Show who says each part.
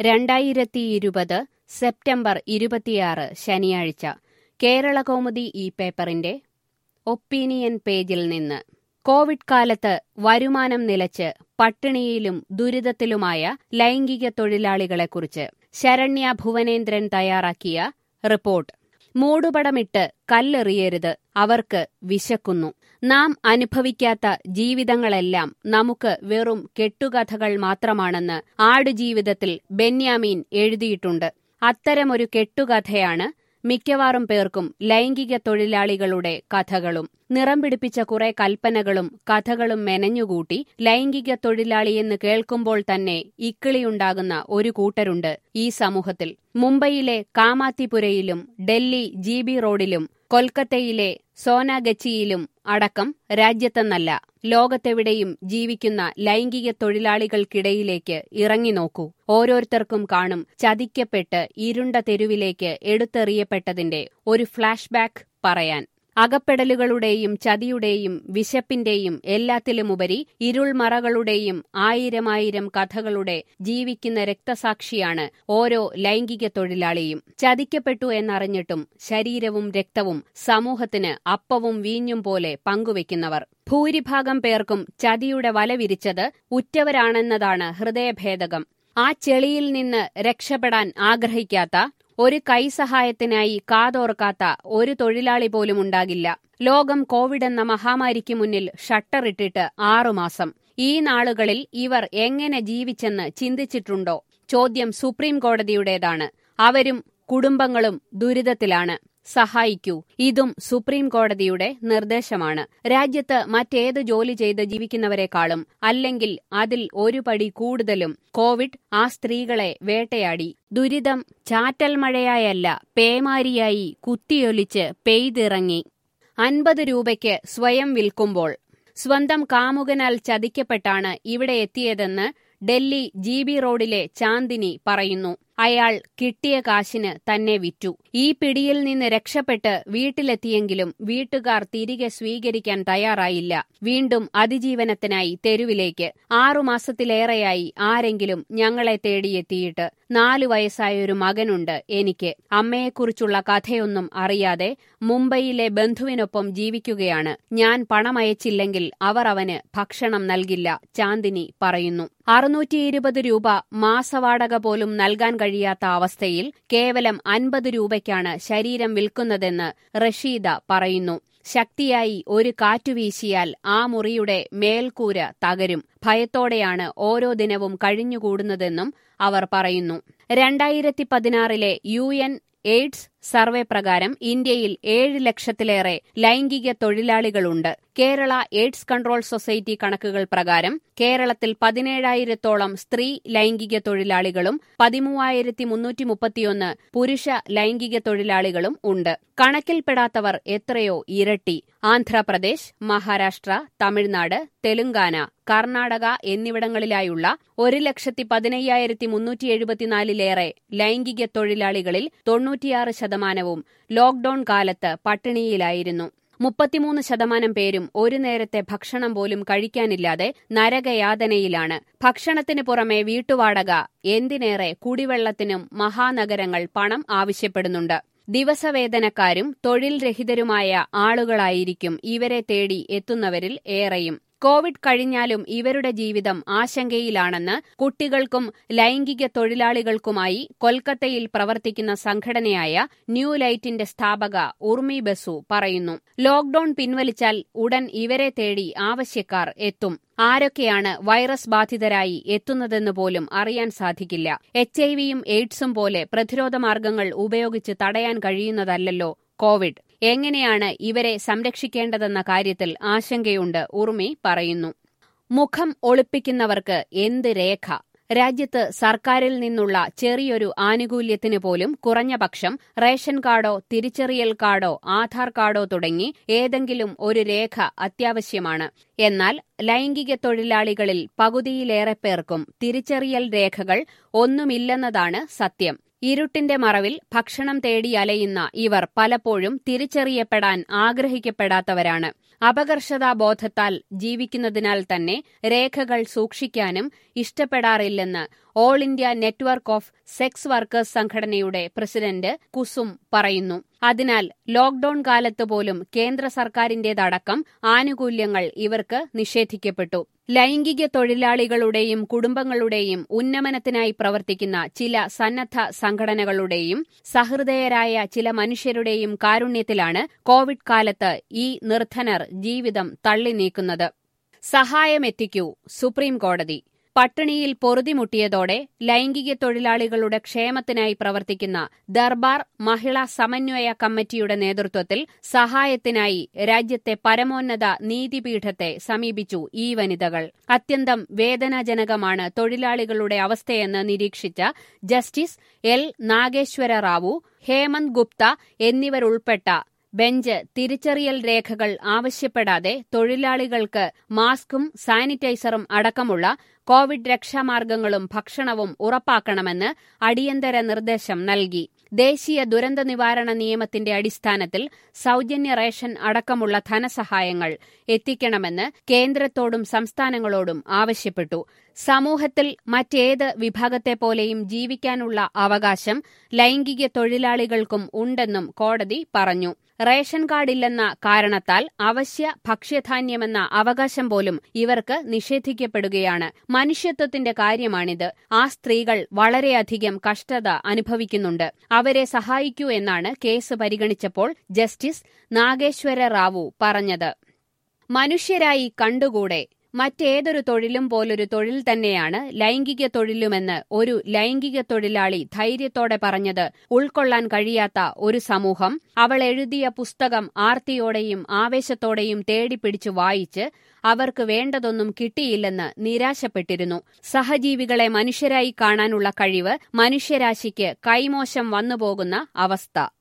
Speaker 1: രണ്ടായിരത്തി ഇരുപത് സെപ്റ്റംബർ ഇരുപത്തിയാറ് ശനിയാഴ്ച കേരളകൗമുദി ഈ പേപ്പറിന്റെ ഒപ്പീനിയൻ പേജിൽ നിന്ന് കോവിഡ് കാലത്ത് വരുമാനം നിലച്ച് പട്ടിണിയിലും ദുരിതത്തിലുമായ ലൈംഗിക തൊഴിലാളികളെക്കുറിച്ച് ശരണ്യ ഭുവനേന്ദ്രൻ തയ്യാറാക്കിയ റിപ്പോർട്ട് മൂടുപടമിട്ട് കല്ലെറിയരുത് അവർക്ക് വിശക്കുന്നു നാം അനുഭവിക്കാത്ത ജീവിതങ്ങളെല്ലാം നമുക്ക് വെറും കെട്ടുകഥകൾ മാത്രമാണെന്ന് ആടുജീവിതത്തിൽ ബെന്യാമീൻ എഴുതിയിട്ടുണ്ട് അത്തരമൊരു കെട്ടുകഥയാണ് മിക്കവാറും പേർക്കും ലൈംഗിക തൊഴിലാളികളുടെ കഥകളും നിറം പിടിപ്പിച്ച കുറെ കൽപ്പനകളും കഥകളും മെനഞ്ഞുകൂട്ടി ലൈംഗിക തൊഴിലാളിയെന്ന് കേൾക്കുമ്പോൾ തന്നെ ഇക്കിളിയുണ്ടാകുന്ന ഒരു കൂട്ടരുണ്ട് ഈ സമൂഹത്തിൽ മുംബൈയിലെ കാമാത്തിപുരയിലും ഡൽഹി ജി ബി റോഡിലും കൊൽക്കത്തയിലെ സോനാഗച്ചിയിലും അടക്കം രാജ്യത്തെന്നല്ല ലോകത്തെവിടെയും ജീവിക്കുന്ന ലൈംഗിക തൊഴിലാളികൾക്കിടയിലേക്ക് ഇറങ്ങി നോക്കൂ ഓരോരുത്തർക്കും കാണും ചതിക്കപ്പെട്ട് ഇരുണ്ട തെരുവിലേക്ക് എടുത്തെറിയപ്പെട്ടതിന്റെ ഒരു ഫ്ലാഷ് ബാക്ക് പറയാൻ അകപ്പെടലുകളുടെയും ചതിയുടെയും വിശപ്പിന്റെയും എല്ലാത്തിലുമുപരി ഇരുൾമറകളുടെയും ആയിരമായിരം കഥകളുടെ ജീവിക്കുന്ന രക്തസാക്ഷിയാണ് ഓരോ ലൈംഗിക തൊഴിലാളിയും ചതിക്കപ്പെട്ടു എന്നറിഞ്ഞിട്ടും ശരീരവും രക്തവും സമൂഹത്തിന് അപ്പവും വീഞ്ഞും പോലെ പങ്കുവെക്കുന്നവർ ഭൂരിഭാഗം പേർക്കും ചതിയുടെ വല വിരിച്ചത് ഉറ്റവരാണെന്നതാണ് ഹൃദയഭേദകം ആ ചെളിയിൽ നിന്ന് രക്ഷപ്പെടാൻ ആഗ്രഹിക്കാത്ത ഒരു കൈസഹായത്തിനായി കാതോർക്കാത്ത ഒരു തൊഴിലാളി പോലും ഉണ്ടാകില്ല ലോകം കോവിഡ് എന്ന മഹാമാരിക്ക് മുന്നിൽ ഷട്ടറിട്ടിട്ട് ആറുമാസം ഈ നാളുകളിൽ ഇവർ എങ്ങനെ ജീവിച്ചെന്ന് ചിന്തിച്ചിട്ടുണ്ടോ ചോദ്യം സുപ്രീം കോടതിയുടേതാണ് അവരും കുടുംബങ്ങളും ദുരിതത്തിലാണ് സഹായിക്കൂ ഇതും സുപ്രീം കോടതിയുടെ നിർദ്ദേശമാണ് രാജ്യത്ത് മറ്റേത് ജോലി ചെയ്ത് ജീവിക്കുന്നവരെക്കാളും അല്ലെങ്കിൽ അതിൽ ഒരു പടി കൂടുതലും കോവിഡ് ആ സ്ത്രീകളെ വേട്ടയാടി ദുരിതം ചാറ്റൽ മഴയായല്ല പേമാരിയായി കുത്തിയൊലിച്ച് പെയ്തിറങ്ങി അൻപത് രൂപയ്ക്ക് സ്വയം വിൽക്കുമ്പോൾ സ്വന്തം കാമുകനാൽ ചതിക്കപ്പെട്ടാണ് ഇവിടെ എത്തിയതെന്ന് ഡൽഹി ജി ബി റോഡിലെ ചാന്ദിനി പറയുന്നു അയാൾ കിട്ടിയ കാശിന് തന്നെ വിറ്റു ഈ പിടിയിൽ നിന്ന് രക്ഷപ്പെട്ട് വീട്ടിലെത്തിയെങ്കിലും വീട്ടുകാർ തിരികെ സ്വീകരിക്കാൻ തയ്യാറായില്ല വീണ്ടും അതിജീവനത്തിനായി തെരുവിലേക്ക് ആറുമാസത്തിലേറെയായി ആരെങ്കിലും ഞങ്ങളെ തേടിയെത്തിയിട്ട് നാലു വയസ്സായൊരു മകനുണ്ട് എനിക്ക് അമ്മയെക്കുറിച്ചുള്ള കഥയൊന്നും അറിയാതെ മുംബൈയിലെ ബന്ധുവിനൊപ്പം ജീവിക്കുകയാണ് ഞാൻ പണമയച്ചില്ലെങ്കിൽ അവർ അവന് ഭക്ഷണം നൽകില്ല ചാന്ദിനി പറയുന്നു അറുന്നൂറ്റി ഇരുപത് രൂപ മാസവാടക പോലും നൽകാൻ കഴിയാത്ത അവസ്ഥയിൽ കേവലം അൻപത് രൂപയ്ക്കാണ് ശരീരം വിൽക്കുന്നതെന്ന് റഷീദ പറയുന്നു ശക്തിയായി ഒരു കാറ്റുവീശിയാൽ ആ മുറിയുടെ മേൽക്കൂര തകരും ഭയത്തോടെയാണ് ഓരോ ദിനവും കഴിഞ്ഞുകൂടുന്നതെന്നും അവർ പറയുന്നു രണ്ടായിരത്തി പതിനാറിലെ യു എൻ എയ്ഡ്സ് സർവേ പ്രകാരം ഇന്ത്യയിൽ ഏഴ് ലക്ഷത്തിലേറെ ലൈംഗിക തൊഴിലാളികളുണ്ട് കേരള എയ്ഡ്സ് കൺട്രോൾ സൊസൈറ്റി കണക്കുകൾ പ്രകാരം കേരളത്തിൽ പതിനേഴായിരത്തോളം സ്ത്രീ ലൈംഗിക തൊഴിലാളികളും പതിമൂവായിരത്തി മുന്നൂറ്റി മുപ്പത്തിയൊന്ന് പുരുഷ ലൈംഗിക തൊഴിലാളികളും ഉണ്ട് കണക്കിൽപ്പെടാത്തവർ എത്രയോ ഇരട്ടി ആന്ധ്രാപ്രദേശ് മഹാരാഷ്ട്ര തമിഴ്നാട് തെലുങ്കാന കർണാടക എന്നിവിടങ്ങളിലായുള്ള ഒരു ലക്ഷത്തി പതിനയ്യായിരത്തി മുന്നൂറ്റി എഴുപത്തിനാലിലേറെ ലൈംഗിക തൊഴിലാളികളിൽ തൊണ്ണൂറ്റിയാറ് ശതമാനവും ലോക്ഡൌൺ കാലത്ത് പട്ടിണിയിലായിരുന്നു മുപ്പത്തിമൂന്ന് ശതമാനം പേരും ഒരു നേരത്തെ ഭക്ഷണം പോലും കഴിക്കാനില്ലാതെ നരകയാതനയിലാണ് ഭക്ഷണത്തിന് പുറമെ വീട്ടുവാടക എന്തിനേറെ കുടിവെള്ളത്തിനും മഹാനഗരങ്ങൾ പണം ആവശ്യപ്പെടുന്നുണ്ട് ദിവസവേതനക്കാരും തൊഴിൽ രഹിതരുമായ ആളുകളായിരിക്കും ഇവരെ തേടി എത്തുന്നവരിൽ ഏറെയും കോവിഡ് കഴിഞ്ഞാലും ഇവരുടെ ജീവിതം ആശങ്കയിലാണെന്ന് കുട്ടികൾക്കും ലൈംഗിക തൊഴിലാളികൾക്കുമായി കൊൽക്കത്തയിൽ പ്രവർത്തിക്കുന്ന സംഘടനയായ ന്യൂ ലൈറ്റിന്റെ സ്ഥാപക ഉർമി ബസു പറയുന്നു ലോക്ഡൌൺ പിൻവലിച്ചാൽ ഉടൻ ഇവരെ തേടി ആവശ്യക്കാർ എത്തും ആരൊക്കെയാണ് വൈറസ് ബാധിതരായി എത്തുന്നതെന്ന് പോലും അറിയാൻ സാധിക്കില്ല എച്ച് ഐ വിയും എയ്ഡ്സും പോലെ പ്രതിരോധ മാർഗങ്ങൾ ഉപയോഗിച്ച് തടയാൻ കഴിയുന്നതല്ലല്ലോ കോവിഡ് എങ്ങനെയാണ് ഇവരെ സംരക്ഷിക്കേണ്ടതെന്ന കാര്യത്തിൽ ആശങ്കയുണ്ട് ഉർമി പറയുന്നു മുഖം ഒളിപ്പിക്കുന്നവർക്ക് എന്ത് രേഖ രാജ്യത്ത് സർക്കാരിൽ നിന്നുള്ള ചെറിയൊരു ആനുകൂല്യത്തിന് പോലും കുറഞ്ഞ പക്ഷം റേഷൻ കാർഡോ തിരിച്ചറിയൽ കാർഡോ ആധാർ കാർഡോ തുടങ്ങി ഏതെങ്കിലും ഒരു രേഖ അത്യാവശ്യമാണ് എന്നാൽ ലൈംഗിക തൊഴിലാളികളിൽ പകുതിയിലേറെ പേർക്കും തിരിച്ചറിയൽ രേഖകൾ ഒന്നുമില്ലെന്നതാണ് സത്യം ഇരുട്ടിന്റെ മറവിൽ ഭക്ഷണം തേടി അലയുന്ന ഇവർ പലപ്പോഴും തിരിച്ചറിയപ്പെടാൻ ആഗ്രഹിക്കപ്പെടാത്തവരാണ് അപകർഷതാബോധത്താൽ ജീവിക്കുന്നതിനാൽ തന്നെ രേഖകൾ സൂക്ഷിക്കാനും ഇഷ്ടപ്പെടാറില്ലെന്ന് all India network of sex workers സംഘടനയുടെ പ്രസിഡന്റ് കുസും പറയുന്നു അതിനാൽ ലോക്ഡൌൺ കാലത്ത് പോലും കേന്ദ്ര സർക്കാരിന്റേതടക്കം ആനുകൂല്യങ്ങൾ ഇവർക്ക് നിഷേധിക്കപ്പെട്ടു ലൈംഗിക തൊഴിലാളികളുടെയും കുടുംബങ്ങളുടെയും ഉന്നമനത്തിനായി പ്രവർത്തിക്കുന്ന ചില സന്നദ്ധ സംഘടനകളുടെയും സഹൃദയരായ ചില മനുഷ്യരുടെയും കാരുണ്യത്തിലാണ് കോവിഡ് കാലത്ത് ഈ നിർധനർ ജീവിതം തള്ളി നീക്കുന്നത് സഹായമെത്തിക്കൂ സുപ്രീം കോടതി പട്ടിണിയിൽ പൊറുതിമുട്ടിയതോടെ ലൈംഗിക തൊഴിലാളികളുടെ ക്ഷേമത്തിനായി പ്രവർത്തിക്കുന്ന ദർബാർ മഹിളാ സമന്വയ കമ്മിറ്റിയുടെ നേതൃത്വത്തിൽ സഹായത്തിനായി രാജ്യത്തെ പരമോന്നത നീതിപീഠത്തെ സമീപിച്ചു ഈ വനിതകൾ അത്യന്തം വേദനാജനകമാണ് തൊഴിലാളികളുടെ അവസ്ഥയെന്ന് നിരീക്ഷിച്ച ജസ്റ്റിസ് എൽ നാഗേശ്വര റാവു ഹേമന്ത് ഗുപ്ത എന്നിവരുൾപ്പെട്ട ബെഞ്ച് തിരിച്ചറിയൽ രേഖകൾ ആവശ്യപ്പെടാതെ തൊഴിലാളികൾക്ക് മാസ്കും സാനിറ്റൈസറും അടക്കമുള്ള കോവിഡ് രക്ഷാമാർഗങ്ങളും ഭക്ഷണവും ഉറപ്പാക്കണമെന്ന് അടിയന്തര നിർദ്ദേശം നൽകി ദേശീയ ദുരന്ത നിവാരണ നിയമത്തിന്റെ അടിസ്ഥാനത്തിൽ സൌജന്യ റേഷൻ അടക്കമുള്ള ധനസഹായങ്ങൾ എത്തിക്കണമെന്ന് കേന്ദ്രത്തോടും സംസ്ഥാനങ്ങളോടും ആവശ്യപ്പെട്ടു സമൂഹത്തിൽ മറ്റേത് വിഭാഗത്തെ പോലെയും ജീവിക്കാനുള്ള അവകാശം ലൈംഗിക തൊഴിലാളികൾക്കും ഉണ്ടെന്നും കോടതി പറഞ്ഞു റേഷൻ കാർഡില്ലെന്ന കാരണത്താൽ അവശ്യ ഭക്ഷ്യധാന്യമെന്ന അവകാശം പോലും ഇവർക്ക് നിഷേധിക്കപ്പെടുകയാണ് മനുഷ്യത്വത്തിന്റെ കാര്യമാണിത് ആ സ്ത്രീകൾ വളരെയധികം കഷ്ടത അനുഭവിക്കുന്നുണ്ട് അവരെ സഹായിക്കൂ എന്നാണ് കേസ് പരിഗണിച്ചപ്പോൾ ജസ്റ്റിസ് നാഗേശ്വര റാവു പറഞ്ഞത് മനുഷ്യരായി കണ്ടുകൂടെ മറ്റേതൊരു തൊഴിലും പോലൊരു തൊഴിൽ തന്നെയാണ് ലൈംഗിക തൊഴിലുമെന്ന് ഒരു ലൈംഗിക തൊഴിലാളി ധൈര്യത്തോടെ പറഞ്ഞത് ഉൾക്കൊള്ളാൻ കഴിയാത്ത ഒരു സമൂഹം അവൾ എഴുതിയ പുസ്തകം ആർത്തിയോടെയും ആവേശത്തോടെയും തേടിപ്പിടിച്ചു വായിച്ച് അവർക്ക് വേണ്ടതൊന്നും കിട്ടിയില്ലെന്ന് നിരാശപ്പെട്ടിരുന്നു സഹജീവികളെ മനുഷ്യരായി കാണാനുള്ള കഴിവ് മനുഷ്യരാശിക്ക് കൈമോശം വന്നുപോകുന്ന അവസ്ഥ